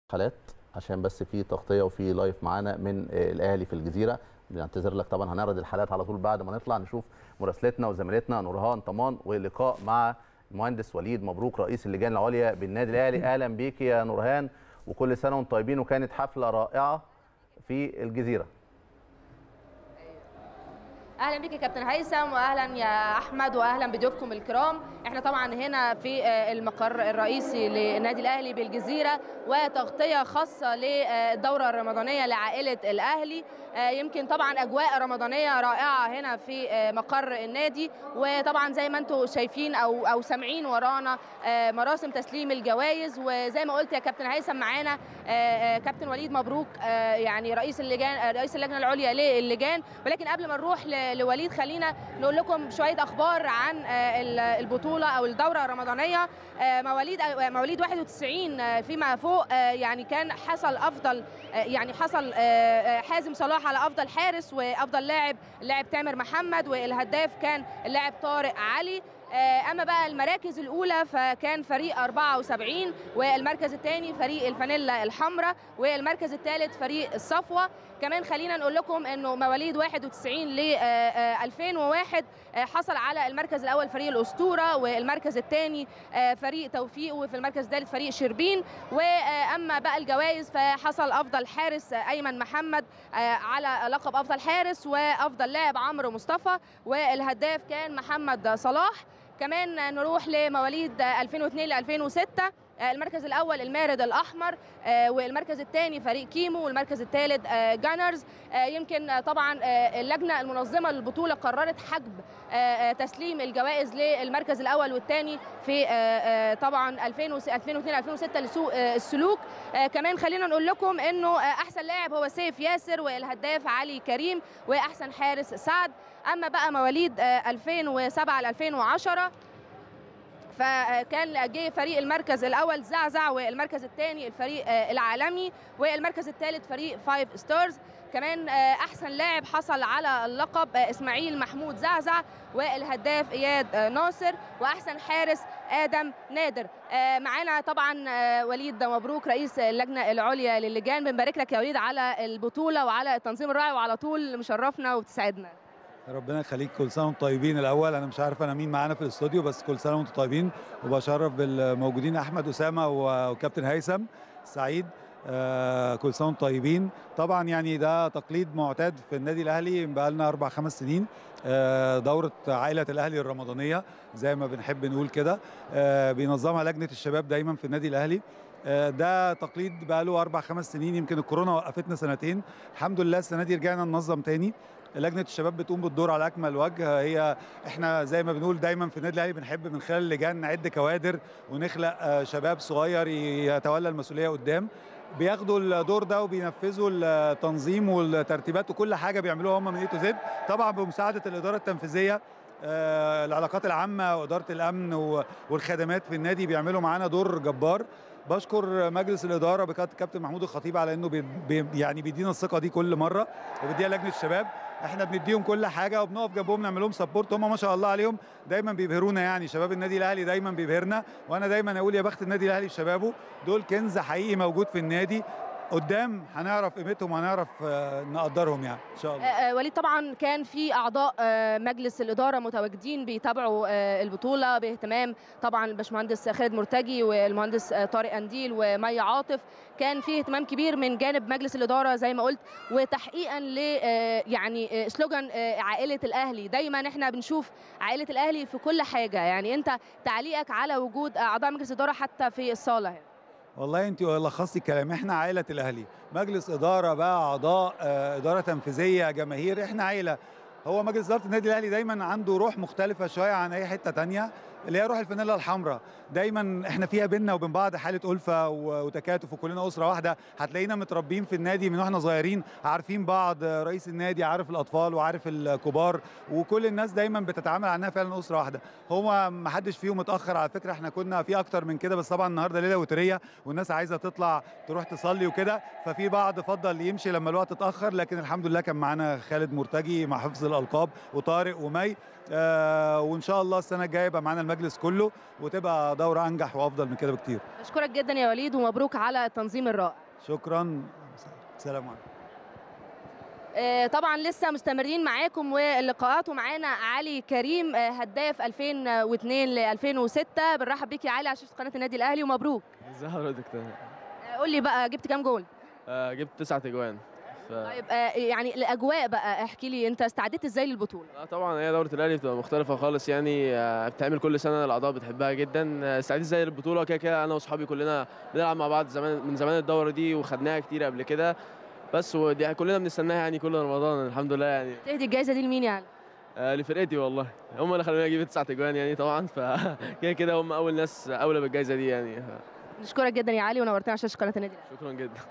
حالات عشان بس في تغطيه وفي لايف معانا من آه، الاهلي في الجزيره بنعتذر لك طبعا هنعرض الحالات على طول بعد ما نطلع نشوف مراسلتنا وزميلتنا نورهان طمان ولقاء مع المهندس وليد مبروك رئيس اللجان العليا بالنادي الاهلي اهلا بيك يا نورهان وكل سنه وانتم طيبين وكانت حفله رائعه في الجزيره اهلا بك يا كابتن هيثم واهلا يا احمد واهلا بضيوفكم الكرام احنا طبعا هنا في آه، المقر الرئيسي للنادي الاهلي بالجزيره وتغطيه خاصه للدوره الرمضانيه لعائله الاهلي آه، يمكن طبعا اجواء رمضانيه رائعه هنا في آه، مقر النادي وطبعا زي ما انتم شايفين او او سامعين ورانا آه، مراسم تسليم الجوائز وزي ما قلت يا كابتن هيثم معانا آه، آه، كابتن وليد مبروك آه، يعني رئيس اللجان آه، رئيس اللجنه العليا للجان ولكن قبل ما نروح ل- لوليد خلينا نقول لكم شويه اخبار عن آه، ال- البطوله او الدوره الرمضانيه آه، مواليد آه، مواليد 91 آه، فيما فوق آه، يعني كان حصل افضل آه، يعني حصل آه، آه، حازم صلاح على افضل حارس وافضل لاعب اللاعب تامر محمد والهداف كان اللاعب طارق علي آه، اما بقى المراكز الاولى فكان فريق 74 والمركز الثاني فريق الفانيلا الحمراء والمركز الثالث فريق الصفوه كمان خلينا نقول لكم انه مواليد 91 ل 2001 آه، حصل على المركز الاول فريق الاسطوره والمركز الثاني فريق توفيق وفي المركز الثالث فريق شربين واما بقى الجوائز فحصل افضل حارس آه، ايمن محمد آه، على لقب افضل حارس وافضل لاعب عمرو مصطفى والهداف كان محمد صلاح كمان نروح لمواليد 2002 ل 2006 آه، المركز الاول المارد الاحمر آه، والمركز الثاني فريق كيمو والمركز الثالث آه، جانرز آه، يمكن آه، طبعا آه، اللجنه المنظمه للبطوله قررت حجب آه، آه، تسليم الجوائز للمركز الاول والثاني في آه، آه، طبعا 2002 2006 لسوق آه، السلوك آه، كمان خلينا نقول لكم انه آه، احسن لاعب هو سيف ياسر والهداف علي كريم واحسن حارس سعد اما بقى مواليد آه، 2007 ل 2010 فكان جه فريق المركز الاول زعزع والمركز الثاني الفريق آه، العالمي والمركز الثالث فريق فايف ستارز كمان آه، احسن لاعب حصل على اللقب آه، اسماعيل محمود زعزع والهداف اياد آه، ناصر واحسن حارس ادم نادر آه، معانا طبعا آه، وليد مبروك رئيس اللجنه العليا للجان بنبارك لك يا وليد على البطوله وعلى التنظيم الرائع وعلى طول مشرفنا وبتسعدنا ربنا يخليك كل سنه وانتم طيبين الاول انا مش عارف انا مين معانا في الاستوديو بس كل سنه وانتم طيبين وبشرف بالموجودين احمد اسامه و- وكابتن هيثم سعيد آه كل سنه وانتم طيبين طبعا يعني ده تقليد معتاد في النادي الاهلي بقى لنا اربع خمس سنين آه دوره عائله الاهلي الرمضانيه زي ما بنحب نقول كده آه بينظمها لجنه الشباب دايما في النادي الاهلي آه، ده تقليد بقى له اربع خمس سنين يمكن الكورونا وقفتنا سنتين الحمد لله السنه دي رجعنا ننظم تاني لجنه الشباب بتقوم بالدور على اكمل وجه هي احنا زي ما بنقول دايما في النادي الاهلي بنحب من خلال اللجان نعد كوادر ونخلق آه، شباب صغير يتولى المسؤوليه قدام بياخدوا الدور ده وبينفذوا التنظيم والترتيبات وكل حاجه بيعملوها هم من اي تو زد طبعا بمساعده الاداره التنفيذيه آه، العلاقات العامه واداره الامن و- والخدمات في النادي بيعملوا معانا دور جبار بشكر مجلس الاداره بقياده الكابتن محمود الخطيب على انه بي بي يعني بيدينا الثقه دي كل مره وبيديها لجنه الشباب احنا بنديهم كل حاجه وبنقف جنبهم نعمل لهم سبورت هم ما شاء الله عليهم دايما بيبهرونا يعني شباب النادي الاهلي دايما بيبهرنا وانا دايما اقول يا بخت النادي الاهلي بشبابه دول كنز حقيقي موجود في النادي قدام هنعرف قيمتهم وهنعرف آه، نقدرهم يعني ان شاء الله آه، آه، وليد طبعا كان في اعضاء آه، مجلس الاداره متواجدين بيتابعوا آه، البطوله باهتمام طبعا الباشمهندس خالد مرتجي والمهندس آه، طارق انديل ومي عاطف كان في اهتمام كبير من جانب مجلس الاداره زي ما قلت وتحقيقا ل آه، يعني آه، سلوجان آه، عائله الاهلي دايما احنا بنشوف عائله الاهلي في كل حاجه يعني انت تعليقك على وجود اعضاء مجلس الاداره حتى في الصاله هنا والله انت لخصتي الكلام احنا عائله الاهلي مجلس اداره بقى اعضاء آه، اداره تنفيذيه جماهير احنا عائله هو مجلس اداره النادي الاهلي دايما عنده روح مختلفه شويه عن اي حته تانية اللي هي روح الفانيلا الحمراء دايما احنا فيها بينا وبين بعض حاله الفه و- وتكاتف وكلنا اسره واحده هتلاقينا متربيين في النادي من واحنا صغيرين عارفين بعض آه، رئيس النادي عارف الاطفال وعارف الكبار وكل الناس دايما بتتعامل عنها فعلا اسره واحده هو ما حدش فيهم متاخر على فكره احنا كنا في اكتر من كده بس طبعا النهارده ليله وتريه والناس عايزه تطلع تروح تصلي وكده ففي بعض فضل يمشي لما الوقت اتاخر لكن الحمد لله كان معانا خالد مرتجي مع حفظ الالقاب وطارق ومي آه وان شاء الله السنه الجايه يبقى معانا المجلس المجلس كله وتبقى دوره انجح وافضل من كده بكتير بشكرك جدا يا وليد ومبروك على التنظيم الرائع شكرا سلام عليكم آه، طبعا لسه مستمرين معاكم واللقاءات ومعانا علي كريم آه، هداف 2002 ل 2006 بنرحب بيك يا علي على شاشه قناه النادي الاهلي ومبروك ازي حضرتك تمام آه، قول لي بقى جبت كام جول آه جبت تسعة اجوان ف... طيب آه، يعني الاجواء بقى احكي لي انت استعديت ازاي للبطوله لا طبعا هي دورة الاهلي بتبقى مختلفة خالص يعني آه بتعمل كل سنة الاعضاء بتحبها جدا آه، استعديت زي البطولة كده كده انا واصحابي كلنا بنلعب مع بعض زمان من زمان الدورة دي وخدناها كتير قبل كده بس ودي كلنا بنستناها يعني كل رمضان الحمد لله يعني تهدي الجائزه دي لمين يعني آه لفرقتي والله هم اللي خلوني اجيب تسعة اجوان يعني طبعا فكده كده هم اول ناس اولى بالجائزة دي يعني نشكرك جدا يا علي ونورتنا على شاشه قناه النادي الأهلي. شكرا جدا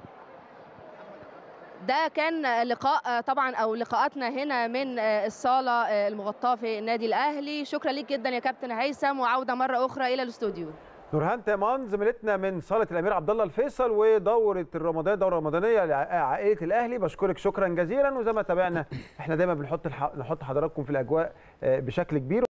ده كان لقاء طبعا او لقاءاتنا هنا من الصاله المغطاه في النادي الاهلي شكرا ليك جدا يا كابتن هيثم وعوده مره اخرى الى الاستوديو نورهان تيمان زميلتنا من صاله الامير عبد الله الفيصل ودوره الرمضان دوره رمضانيه لعائله الاهلي بشكرك شكرا جزيلا وزي ما تابعنا احنا دايما بنحط الح- نحط حضراتكم في الاجواء آه، بشكل كبير